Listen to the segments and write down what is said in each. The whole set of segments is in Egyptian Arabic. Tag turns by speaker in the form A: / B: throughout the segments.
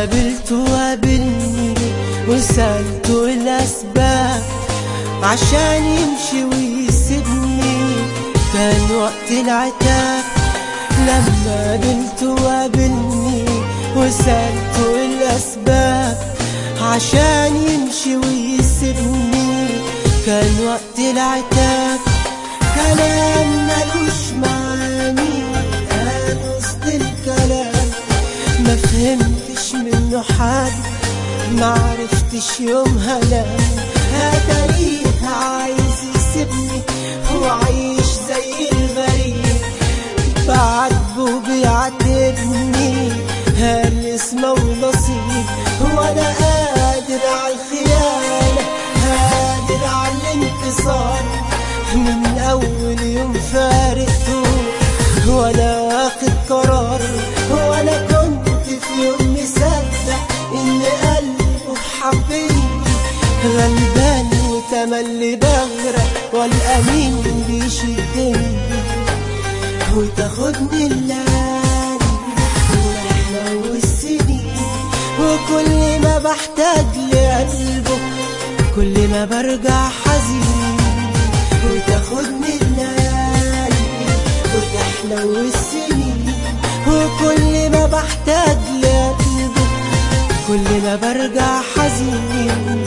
A: قابلته قابلني وسألته الأسباب عشان يمشي ويسيبني كان وقت العتاب لما قابلته قابلني وسألته الأسباب عشان يمشي ويسيبني كان وقت العتاب كلام ملوش معاني قال وسط الكلام ما فهمتش منه حاجة ما عرفتش يومها لا هتاريه عايز يسيبني وعايش زي الغريب بعاتبه بيعاتبني هل اسمه ونصيب وانا قادر على الخيانة قادر على الانتصار من اول يوم فارقته وانا واخد قرار وانا كنت في يوم مصدق ان قلبه حبني غلبان وتملي بغرق والامين بيشدني وتاخدني الليالي ورحلة والسنين وكل ما بحتاج لقلبه كل ما برجع حزين وتاخدني الليالي والرحلة والسنين وكل ما بحتاج لقلبه كل ما برجع حزين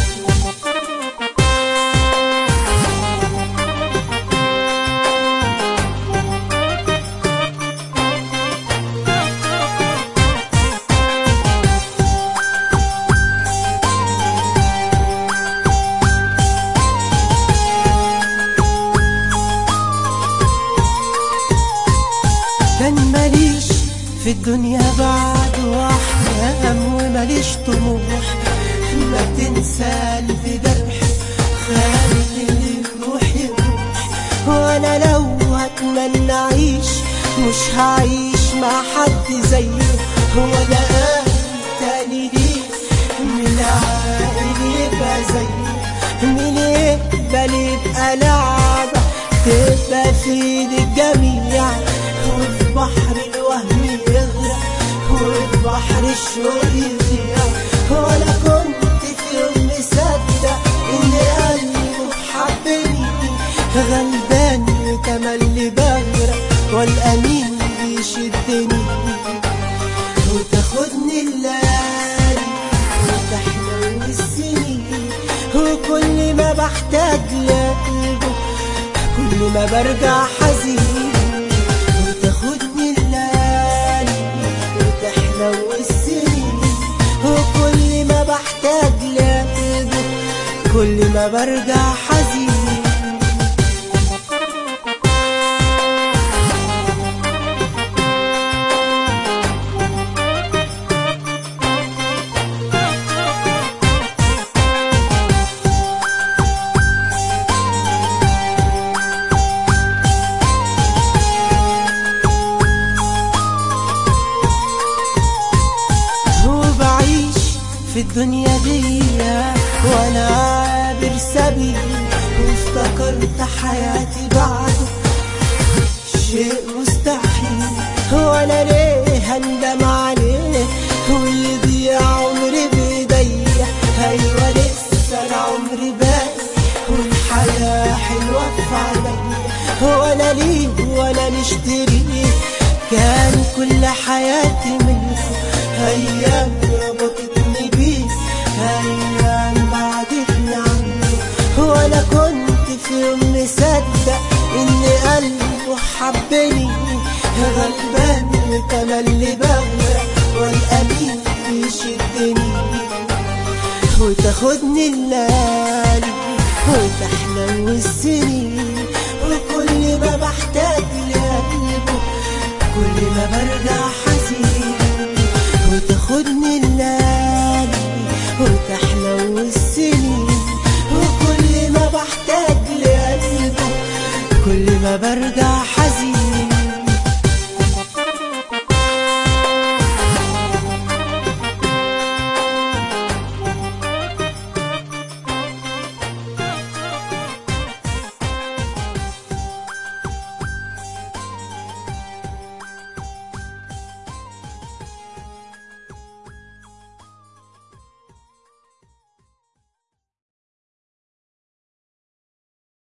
A: كان ماليش في الدنيا بعد واحلام وماليش طموح ما تنسى قلبي جرح خالي اللي يروح يروح وانا لو هتمنى اعيش مش هعيش مع حد زيه هو ده قلبي تاني ليه من العاقل يبقى زيه مين يقبل يبقى لعبة تبقى في ايد الجميع وفي بحر الوهم يغرق وفي بحر الشوق يضيع وانا كنت في يوم مصدق ان قلبه حبني غلبان وتملي بغرق والامين بيشدني وتاخدني الليالي وتحلو السنين وكل ما بحتاج لقلبه كل ما برجع حزين وتاخدني الليالي وتحلو السنين وكل ما بحتاج لقلبه كل ما برجع حزين وبعيش في الدنيا دي وانا عابر سبيل وافتكرت حياتي بعده شيء مستحيل وانا ليه هندم عليه ويضيع عمري بايديا ايوه لسه انا عمري باقي والحياه حلوه في عينيا وانا ليه وانا مشتريه كان كل حياتي منكم ايام ربطتني بيه ايام بعدتني عنه وانا كنت في يوم مصدق ان قلبه حبني غلبان وتملي بغرق والامين بيشدني وتاخدني الليالي وتحلو السنين وكل ما بحتاج لقلبه كل ما برجع حزين وتاخدني الليالي وتحلو السنين وكل ما بحتاج لقلبه كل ما برجع